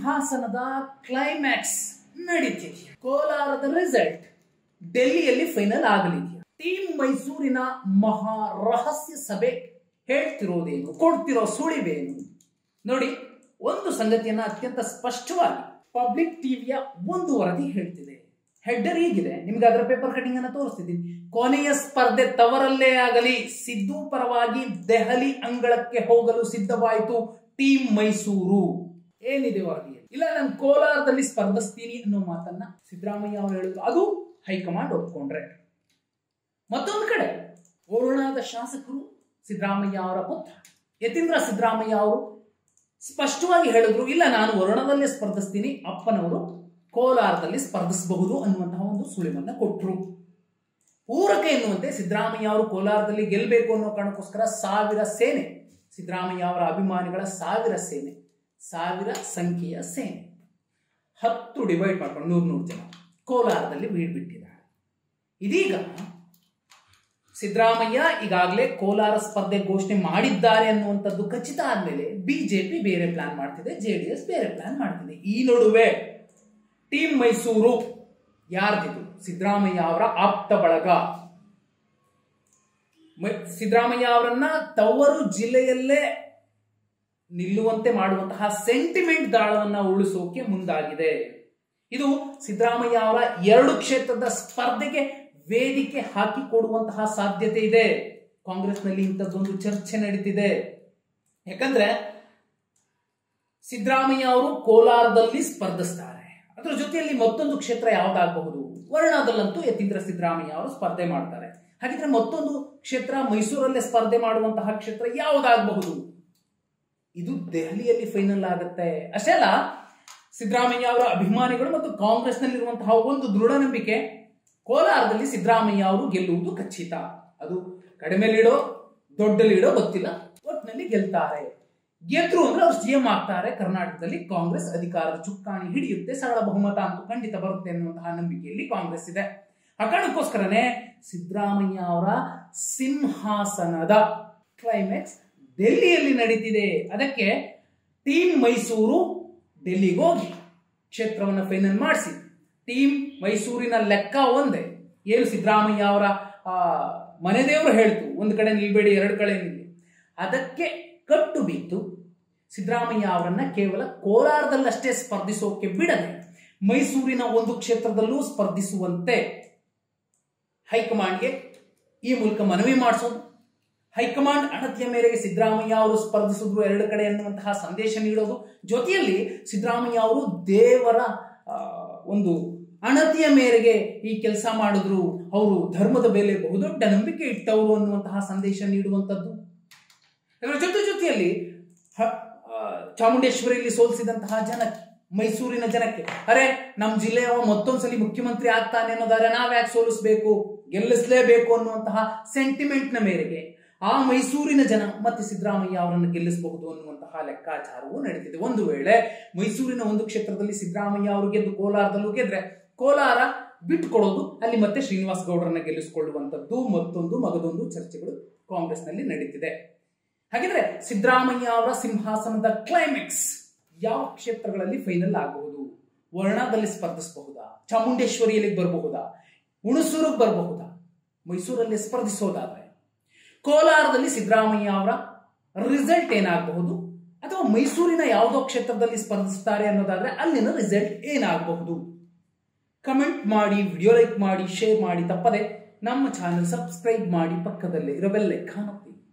ಸಿಂಹಾಸನದ ಕ್ಲೈಮ್ಯಾಕ್ಸ್ ನಡೀತಿದೆಯಾ ಕೋಲಾರದ ರಿಸಲ್ಟ್ ಡೆಲ್ಲಿಯಲ್ಲಿ ಫೈನಲ್ ಆಗಲಿದೆಯಾ ಟೀಮ್ ಮೈಸೂರಿನ ಮಹಾ ರಹಸ್ಯ ಸಭೆ ಹೇಳ್ತಿರೋದೇನು ಕೊಡ್ತಿರೋ ಸುಳಿವೇನು ನೋಡಿ ಒಂದು ಸಂಗತಿಯನ್ನ ಅತ್ಯಂತ ಸ್ಪಷ್ಟವಾಗಿ ಪಬ್ಲಿಕ್ ಟಿವಿಯ ಒಂದು ವರದಿ ಹೇಳ್ತಿದೆ ಹೆಡ್ಡರ್ ಹೀಗಿದೆ ನಿಮ್ಗೆ ಅದರ ಪೇಪರ್ ಕಟಿಂಗ್ ಅನ್ನ ತೋರಿಸ್ತಿದ್ದೀನಿ ಕೊನೆಯ ಸ್ಪರ್ಧೆ ತವರಲ್ಲೇ ಆಗಲಿ ಸಿದ್ದು ಪರವಾಗಿ ದೆಹಲಿ ಅಂಗಳಕ್ಕೆ ಹೋಗಲು ಸಿದ್ಧವಾಯಿತು ಟೀಮ್ ಮೈಸೂರು ಏನಿದೆ ವರದಿಯಲ್ಲಿ ಇಲ್ಲ ನಾನು ಕೋಲಾರದಲ್ಲಿ ಸ್ಪರ್ಧಿಸ್ತೀನಿ ಅನ್ನೋ ಮಾತನ್ನ ಸಿದ್ದರಾಮಯ್ಯ ಅವರು ಹೇಳಿದ್ರು ಅದು ಹೈಕಮಾಂಡ್ ಒಪ್ಕೊಂಡ್ರೆ ಮತ್ತೊಂದು ಕಡೆ ವರುಣಾದ ಶಾಸಕರು ಸಿದ್ದರಾಮಯ್ಯ ಅವರ ಪುತ್ರ ಯತೀಂದ್ರ ಸಿದ್ದರಾಮಯ್ಯ ಅವರು ಸ್ಪಷ್ಟವಾಗಿ ಹೇಳಿದ್ರು ಇಲ್ಲ ನಾನು ವರುಣದಲ್ಲೇ ಸ್ಪರ್ಧಿಸ್ತೀನಿ ಅಪ್ಪನವರು ಕೋಲಾರದಲ್ಲಿ ಸ್ಪರ್ಧಿಸಬಹುದು ಅನ್ನುವಂತಹ ಒಂದು ಸುಳಿವನ್ನ ಕೊಟ್ಟರು ಪೂರಕ ಎನ್ನುವಂತೆ ಸಿದ್ದರಾಮಯ್ಯ ಅವರು ಕೋಲಾರದಲ್ಲಿ ಗೆಲ್ಲಬೇಕು ಅನ್ನೋ ಕಾರಣಕ್ಕೋಸ್ಕರ ಸಾವಿರ ಸೇನೆ ಸಿದ್ದರಾಮಯ್ಯ ಅವರ ಅಭಿಮಾನಿಗಳ ಸಾವಿರ ಸೇನೆ ಸಾವಿರ ಸಂಖ್ಯೆಯ ಸೇನೆ ಹತ್ತು ಡಿವೈಡ್ ಮಾಡ್ಕೊಂಡು ನೂರು ನೂರು ಜನ ಕೋಲಾರದಲ್ಲಿ ಬೀಡ್ಬಿಟ್ಟಿದ್ದಾರೆ ಇದೀಗ ಸಿದ್ದರಾಮಯ್ಯ ಈಗಾಗಲೇ ಕೋಲಾರ ಸ್ಪರ್ಧೆ ಘೋಷಣೆ ಮಾಡಿದ್ದಾರೆ ಅನ್ನುವಂಥದ್ದು ಖಚಿತ ಆದ್ಮೇಲೆ ಬಿಜೆಪಿ ಬೇರೆ ಪ್ಲಾನ್ ಮಾಡ್ತಿದೆ ಜೆಡಿಎಸ್ ಬೇರೆ ಪ್ಲಾನ್ ಮಾಡ್ತಿದೆ ಈ ನಡುವೆ ಟೀಮ್ ಮೈಸೂರು ಯಾರ್ದಿದು ಸಿದ್ದರಾಮಯ್ಯ ಅವರ ಆಪ್ತ ಬಳಗ ಮ- ಸಿದ್ದರಾಮಯ್ಯ ಅವರನ್ನ ತವರು ಜಿಲ್ಲೆಯಲ್ಲೇ ನಿಲ್ಲುವಂತೆ ಮಾಡುವಂತಹ ಸೆಂಟಿಮೆಂಟ್ ದಾಳವನ್ನ ಉಳಿಸೋಕೆ ಮುಂದಾಗಿದೆ ಇದು ಸಿದ್ದರಾಮಯ್ಯ ಅವರ ಎರಡು ಕ್ಷೇತ್ರದ ಸ್ಪರ್ಧೆಗೆ ವೇದಿಕೆ ಹಾಕಿಕೊಡುವಂತಹ ಸಾಧ್ಯತೆ ಇದೆ ಕಾಂಗ್ರೆಸ್ನಲ್ಲಿ ಇಂಥದ್ದೊಂದು ಚರ್ಚೆ ನಡೀತಿದೆ ಯಾಕಂದ್ರೆ ಸಿದ್ದರಾಮಯ್ಯ ಅವರು ಕೋಲಾರದಲ್ಲಿ ಸ್ಪರ್ಧಿಸ್ತಾರೆ ಅದರ ಜೊತೆಯಲ್ಲಿ ಮತ್ತೊಂದು ಕ್ಷೇತ್ರ ಯಾವ್ದಾಗಬಹುದು ವರ್ಣದಲ್ಲಂತೂ ಯತೀಂದ್ರ ಸಿದ್ದರಾಮಯ್ಯ ಅವರು ಸ್ಪರ್ಧೆ ಮಾಡ್ತಾರೆ ಹಾಗಿದ್ರೆ ಮತ್ತೊಂದು ಕ್ಷೇತ್ರ ಮೈಸೂರಲ್ಲೇ ಸ್ಪರ್ಧೆ ಮಾಡುವಂತಹ ಕ್ಷೇತ್ರ ಯಾವುದಾಗಬಹುದು ಇದು ದೆಹಲಿಯಲ್ಲಿ ಫೈನಲ್ ಆಗುತ್ತೆ ಅಷ್ಟೇ ಅಲ್ಲ ಸಿದ್ದರಾಮಯ್ಯ ಅವರ ಅಭಿಮಾನಿಗಳು ಮತ್ತು ಕಾಂಗ್ರೆಸ್ನಲ್ಲಿರುವಂತಹ ಒಂದು ದೃಢ ನಂಬಿಕೆ ಕೋಲಾರದಲ್ಲಿ ಸಿದ್ದರಾಮಯ್ಯ ಅವರು ಗೆಲ್ಲುವುದು ಖಚಿತ ಅದು ಕಡಿಮೆ ಲೀಡೋ ದೊಡ್ಡ ಲೀಡೋ ಗೊತ್ತಿಲ್ಲ ಒಟ್ಟಿನಲ್ಲಿ ಗೆಲ್ತಾರೆ ಗೆದ್ರು ಅಂದ್ರೆ ಅವ್ರು ಸಿಎಂ ಆಗ್ತಾರೆ ಕರ್ನಾಟಕದಲ್ಲಿ ಕಾಂಗ್ರೆಸ್ ಅಧಿಕಾರದ ಚುಕ್ಕಾಣಿ ಹಿಡಿಯುತ್ತೆ ಸರಳ ಬಹುಮತ ಅಂತೂ ಖಂಡಿತ ಬರುತ್ತೆ ಅನ್ನುವಂತಹ ನಂಬಿಕೆಯಲ್ಲಿ ಕಾಂಗ್ರೆಸ್ ಇದೆ ಆ ಕಾರಣಕ್ಕೋಸ್ಕರನೇ ಸಿದ್ದರಾಮಯ್ಯ ಅವರ ಸಿಂಹಾಸನದ ಕ್ಲೈಮ್ಯಾಕ್ಸ್ ಡೆಲ್ಲಿಯಲ್ಲಿ ನಡೀತಿದೆ ಅದಕ್ಕೆ ಟೀಮ್ ಮೈಸೂರು ಡೆಲ್ಲಿಗೆ ಹೋಗಿ ಕ್ಷೇತ್ರವನ್ನು ಫೈನಲ್ ಮಾಡಿಸಿ ಟೀಮ್ ಮೈಸೂರಿನ ಲೆಕ್ಕ ಒಂದೇ ಏನು ಸಿದ್ದರಾಮಯ್ಯ ಅವರ ಆ, ಮನೆ ದೇವರು ಹೇಳ್ತು ಒಂದು ಕಡೆ ನಿಲ್ಬೇಡಿ ಎರಡು ಕಡೆ ನಿಲ್ಲಿ ಅದಕ್ಕೆ ಕಟ್ಟು ಬಿದ್ದು ಸಿದ್ದರಾಮಯ್ಯ ಅವರನ್ನ ಕೇವಲ ಕೋಲಾರದಲ್ಲಷ್ಟೇ ಸ್ಪರ್ಧಿಸೋಕೆ ಬಿಡದೆ ಮೈಸೂರಿನ ಒಂದು ಕ್ಷೇತ್ರದಲ್ಲೂ ಸ್ಪರ್ಧಿಸುವಂತೆ ಹೈಕಮಾಂಡ್ಗೆ ಈ ಮೂಲಕ ಮನವಿ ಮಾಡಿಸೋದು ಹೈಕಮಾಂಡ್ ಅಣತಿಯ ಮೇರೆಗೆ ಸಿದ್ದರಾಮಯ್ಯ ಅವರು ಸ್ಪರ್ಧಿಸಿದ್ರು ಎರಡು ಕಡೆ ಅನ್ನುವಂತಹ ಸಂದೇಶ ನೀಡೋದು ಜೊತೆಯಲ್ಲಿ ಸಿದ್ದರಾಮಯ್ಯ ಅವರು ದೇವರ ಆ, ಒಂದು ಅಣತಿಯ ಮೇರೆಗೆ ಈ ಕೆಲಸ ಮಾಡಿದ್ರು ಅವರು ಧರ್ಮದ ಮೇಲೆ ಬಹುದೊಡ್ಡ ನಂಬಿಕೆ ಇಟ್ಟವರು ಅನ್ನುವಂತಹ ಸಂದೇಶ ನೀಡುವಂಥದ್ದು ಇದರ ಜೊತೆ ಜೊತೆಯಲ್ಲಿ ಹ- ಆ, ಚಾಮುಂಡೇಶ್ವರಿಯಲ್ಲಿ ಸೋಲಿಸಿದಂತಹ ಜನಕ್ಕೆ ಮೈಸೂರಿನ ಜನಕ್ಕೆ ಅರೆ ನಮ್ಮ ಜಿಲ್ಲೆಯವ ಮತ್ತೊಂದ್ಸಲಿ ಮುಖ್ಯಮಂತ್ರಿ ಆಗ್ತಾನೆ ಅನ್ನೋದಾದ್ರೆ ನಾವ್ ಯಾಕೆ ಸೋಲಿಸಬೇಕು ಗೆಲ್ಲಿಸಲೇಬೇಕು ಅನ್ನುವಂತಹ ಸೆಂಟಿಮೆಂಟ್ನ ಮೇರೆಗೆ ಆ ಮೈಸೂರಿನ ಜನ ಮತ್ತೆ ಸಿದ್ದರಾಮಯ್ಯ ಅವರನ್ನು ಗೆಲ್ಲಿಸಬಹುದು ಅನ್ನುವಂತಹ ಲೆಕ್ಕಾಚಾರವು ನಡೀತಿದೆ ಒಂದು ವೇಳೆ ಮೈಸೂರಿನ ಒಂದು ಕ್ಷೇತ್ರದಲ್ಲಿ ಸಿದ್ದರಾಮಯ್ಯ ಅವರು ಗೆದ್ದು ಕೋಲಾರದಲ್ಲೂ ಗೆದ್ರೆ ಕೋಲಾರ ಬಿಟ್ಕೊಡೋದು ಅಲ್ಲಿ ಮತ್ತೆ ಶ್ರೀನಿವಾಸ್ ಗೌಡರನ್ನ ಗೆಲ್ಲಿಸಿಕೊಳ್ಳುವಂಥದ್ದು ಮತ್ತೊಂದು ಮಗದೊಂದು ಚರ್ಚೆಗಳು ಕಾಂಗ್ರೆಸ್ನಲ್ಲಿ ನಡೀತಿದೆ ಹಾಗಿದ್ರೆ ಸಿದ್ದರಾಮಯ್ಯ ಅವರ ಸಿಂಹಾಸನದ ಕ್ಲೈಮ್ಯಾಕ್ಸ್ ಯಾವ ಕ್ಷೇತ್ರಗಳಲ್ಲಿ ಫೈನಲ್ ಆಗಬಹುದು ವರ್ಣದಲ್ಲಿ ಸ್ಪರ್ಧಿಸಬಹುದಾ ಚಾಮುಂಡೇಶ್ವರಿಯಲ್ಲಿ ಬರಬಹುದಾ ಹುಣಸೂರಿಗೆ ಬರಬಹುದಾ ಮೈಸೂರಲ್ಲಿ ಸ್ಪರ್ಧಿಸೋದಾದ್ರೆ ಕೋಲಾರದಲ್ಲಿ ಸಿದ್ದರಾಮಯ್ಯ ಅವರ ರಿಸಲ್ಟ್ ಏನಾಗಬಹುದು ಅಥವಾ ಮೈಸೂರಿನ ಯಾವುದೋ ಕ್ಷೇತ್ರದಲ್ಲಿ ಸ್ಪರ್ಧಿಸ್ತಾರೆ ಅನ್ನೋದಾದ್ರೆ ಅಲ್ಲಿನ ರಿಸಲ್ಟ್ ಏನಾಗಬಹುದು ಕಮೆಂಟ್ ಮಾಡಿ ವಿಡಿಯೋ ಲೈಕ್ ಮಾಡಿ ಶೇರ್ ಮಾಡಿ ತಪ್ಪದೆ ನಮ್ಮ ಚಾನೆಲ್ ಸಬ್ಸ್ಕ್ರೈಬ್ ಮಾಡಿ ಪಕ್ಕದಲ್ಲೇ ಇರೋ ಬೆಲ್ ಐಕಾನ್ ಒತ್ತಿ